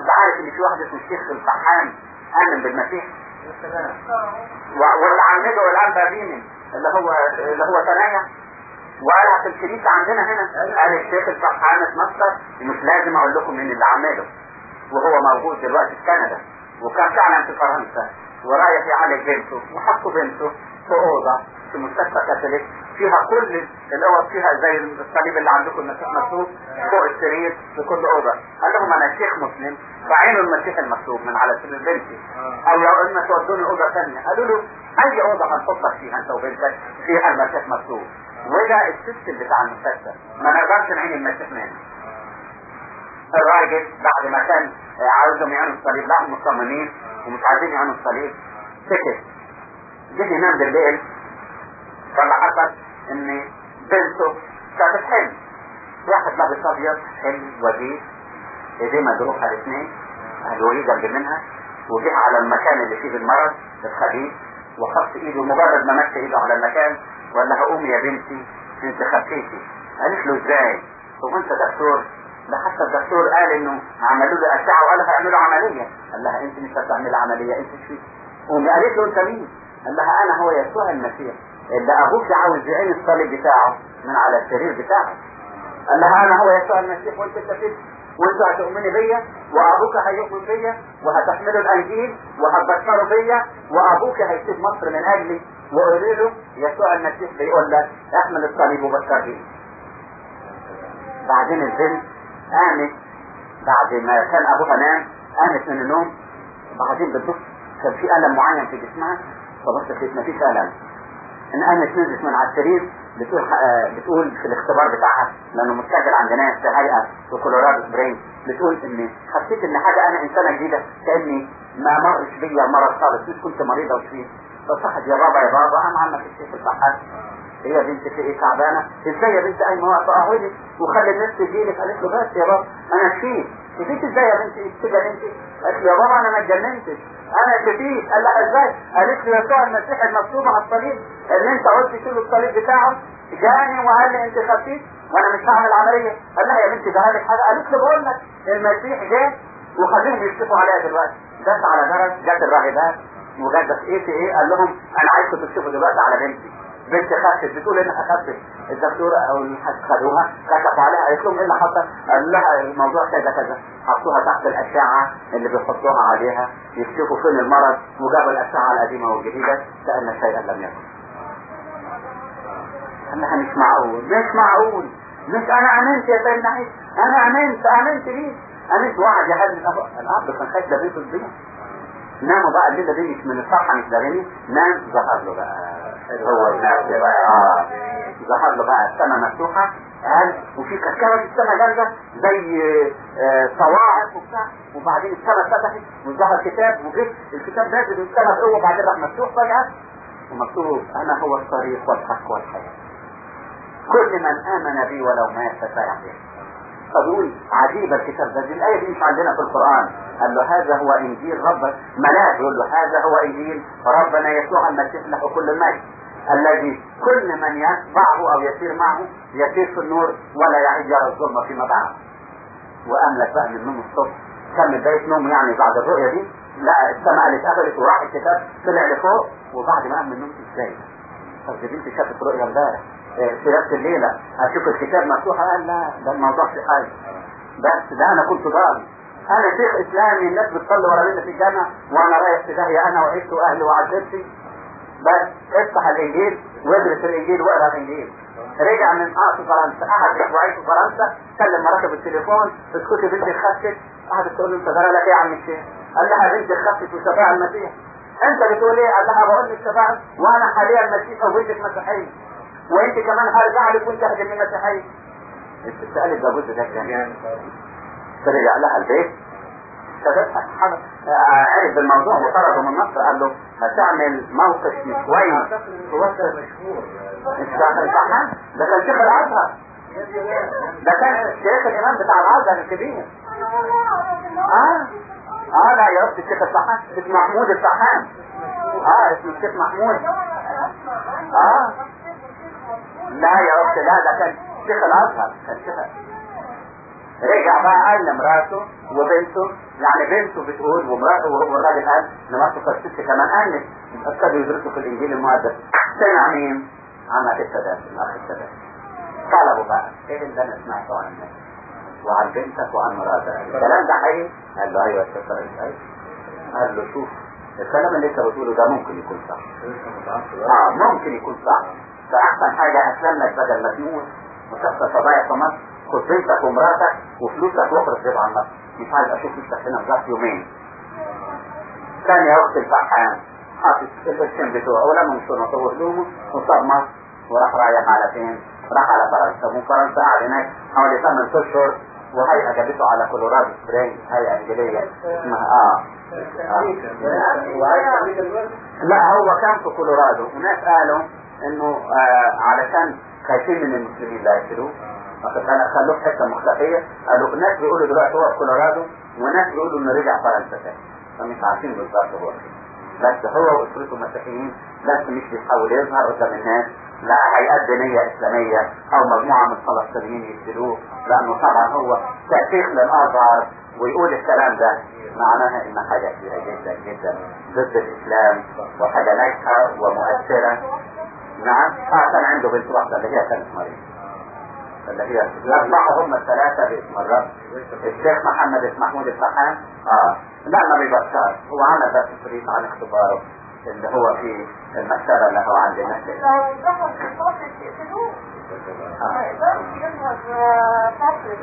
انت عارف ان في واحد اسمه الشيخ الفحام امن بالمسيح و- واللي عمده والان بيمن اللي هو اللي هو ثنايا وقالها في الكنيسة عندنا هنا قال الشيخ الفحام اتنصر ومش لازم اقول لكم مين اللي عمله وهو موجود دلوقتي في كندا وكان فعلا في فرنسا ورايح يعالج بنته وحطوا بنته في اوضه في مستشفى كاثوليك فيها كل الاوض فيها زي الصليب اللي عندكم المسيح مكتوب فوق السرير في كل اوضه قال لهم انا شيخ مسلم فعينوا المسيح المكتوب من على سرير بنتي او لو اما تودوني اوضه ثانيه قالوا له اي اوضه هنحطك فيها انت وبنتك فيها المسيح مكتوب وده السيستم بتاع المستشفى ما نقدرش نعين المسيح منه الراجل بعد ما كان عاوزهم يعانوا الصليب لا هم مصممين ومش عايزين يعانوا الصليب سكت جه ينام بالليل فاللي حصل ان بنته شافت حلم واحد لابس ابيض حلو وجيه ايديه مجروحه الاثنين الوليد جنب منها وجه على المكان اللي فيه المرض الخبيث وخط ايده مجرد ما مس ايده على المكان وقال لها قومي يا بنتي انت خفيتي قالت له ازاي هو انت دكتور ده حتى الدكتور قال انه عملوا له اشعه وقال لها اعملوا عمليه قال لها انت مش هتعمل عمليه انت شو قومي قالت له انت مين قال لها انا هو يسوع المسيح اللي ابوك عاوز يعين الصليب بتاعه من على السرير بتاعه قال لها انا هو يسوع المسيح وانت كفيت وانتوا هتؤمني بيا وابوك هيؤمن بيا وهتحملوا الانجيل وهتبشروا بيا وابوك هيسيب مصر من اجلي وقولوا له يسوع المسيح بيقول لك احمل الصليب وبشر بيه بعدين البنت قامت بعد ما كان ابوها نام قامت من النوم بعدين بتبص كان في الم معين في جسمها فبصت لقيت مفيش الم ان قامت نزلت من على السرير بتقول آه، بتقول في الاختبار بتاعها لانه متسجل عند ناس في هيئه في كولورادو سبرينج بتقول ان حسيت ان حاجه انا انسانه جديده كاني ما مرش بيا مرض خالص مش كنت مريضه وشفيت فصحت يا بابا يا بابا قام عمك الشيخ الصحات هي يا بنت في ايه تعبانه ازاي يا بنت قايمه واقفه اهودي وخلي الناس تجيلك قالت له بس يا بابا انا شفيت شفيت ازاي يا بنتي كده انت قالت له يا بابا انا ما اتجننتش انا شفيت قال لها ازاي قالت له يسوع المسيح المكتوب على الصليب اللي انت قلت له الصليب بتاعه جاني وقال لي انت خفيت وانا مش هعمل عمليه قال لها يا بنتي ده لك حاجه قالت له بقول لك المسيح جه وخليهم يشتكوا عليها دلوقتي جت على درج جت الراهبات وجت ايه في ايه قال لهم انا عايزكم تشوفوا دلوقتي على بنتي بنت خفت بتقول انها خفت الدكتور او الحاج خدوها كشفوا عليها قالت لهم ايه اللي حصل؟ قال لها الموضوع كذا كذا حطوها تحت الاشعه اللي بيحطوها عليها يكشفوا فين المرض وجابوا الاشعه القديمه والجديده كان شيئا لم يكن. قال لها مش معقول مش معقول مش انا امنت يا سيدنا عيسى انا امنت امنت ليه؟ امنت واحد يا حبيبي الاب الاب كان خد ده بيته الدنيا ناموا بقى الليله دي مش من الصحه مش داريني نام ظهر له بقى هو الناس بقى اه ظهر له بقى السماء مفتوحه قال وفي كركبه في السماء جامده زي آه، صواعق وبتاع وبعدين السماء اتفتحت وظهر كتاب وجه الكتاب نازل من السماء بقوه وبعدين راح مفتوح فجاه ومكتوب انا هو الطريق والحق والحياه كل من امن بي ولو مات فسيحيا فبيقول عجيب الكتاب ده دي الآية دي مش عندنا في القرآن قال له هذا هو إنجيل ربك ملاك يقول له هذا هو إنجيل ربنا يسوع المسيح له كل المجد الذي كل من يتبعه أو يسير معه يسير في النور ولا يعيد يرى الظلمة فيما بعد وأملك بقى من نوم الصبح كان بداية نومه يعني بعد الرؤية دي لا السماء اللي اتقبلت وراح الكتاب طلع لفوق وبعد ما قام من النوم ازاي طب دي بنتي شافت رؤية امبارح في نفس الليلة هشوف الكتاب مفتوح قال لا ده الموضوع في حاجة بس ده انا كنت ضال انا شيخ اسلامي الناس بتصلي ورا مني في الجامع وانا رايح في داهية انا وعشت واهلي وعذبتي بس افتح الانجيل وادرس الانجيل واقرا الانجيل رجع من اه في فرنسا قعد اسبوعين في فرنسا كلم مراته بالتليفون اسكتي بنتي خفت قعدت تقول له انت جرى لك ايه يا عم الشيخ؟ قال لها بنتي خفت وشفاع المسيح انت بتقول ايه؟ قال لها بقول لك شفاع وانا حاليا مسيح وبنتك مسيحيه وانت كمان هرجع لك وانت هتبقي مسيحيه الست قالت ده جزء ده كمان فرجع لها البيت عرف بالموضوع وطرده من مصر قال له هتعمل موقف مش كويس في وسط مش داخل صح ده كان شيخ الازهر ده كان شيخ الامام بتاع الازهر الكبير اه اه لا يا رب الشيخ الصحان اسمه محمود الصحان اه اسمه الشيخ محمود اه لا يا رب لا ده كان شيخ الازهر كان شيخ رجع بقى قال لمراته وبنته يعني بنته بتقول ومراته والراجل قال لمراته كانت ست كمان قالت ابتدوا يدرسوا في الانجيل المقدس سمع مين؟ عمك السادات الاخ السادات طلبوا بقى ايه اللي انا سمعته عن الناس وعن بنتك وعن مراتك الكلام ده حقيقي؟ قال له ايوه يا شيخ رئيس ايوه قال له شوف الكلام اللي انت بتقوله ده ممكن يكون صح اه ممكن يكون صح فاحسن حاجه اسلم لك بدل ما تموت وتحصل فضايح في مصر خد بنتك ومراتك وفلوسك واخرج جيب عن مصر مش عايز اشوف نفسك هنا في يومين ثانية وقت الفحام حاطط الاسم بتوعه ولما مش نطور هدومه وصاب مصر وراح رايح على فين؟ راح على فرنسا ومن فرنسا قعد هناك حوالي 8 اشهر وهيئة جابته على كولورادو سبرينج هيئة انجليزية اسمها اه, آه. لا هو كان في كولورادو وناس قالوا انه آه علشان خايفين من المسلمين لا يقتلوه فكان خلوه في حته مختفيه قالوا ناس بيقولوا دلوقتي هو في كولورادو وناس بيقولوا انه رجع فرنسا تاني فمش عارفين بالظبط هو فين بس هو واسرته مسيحيين بس مش بيحاول يظهر قدام الناس لا هيئات دينية إسلامية أو مجموعة من الفلسطينيين يقتلوه لأنه طبعا هو تأسيس للأزهر ويقول الكلام ده معناها إن حاجة كبيرة جدا جدا ضد الإسلام وحاجة ناجحة ومؤثرة نعم اه كان عنده بنت واحدة اللي هي كانت مريم اللي هي يطلعوا هم الثلاثة باسم الرب الشيخ محمد محمود الفحام اه لا ما بيبشر هو عمل بس شريط عن اختباره اللي هو في المكتبة اللي هو عندنا لو ظهر في الفصل تقتلوه ما يقدرش يظهر فصل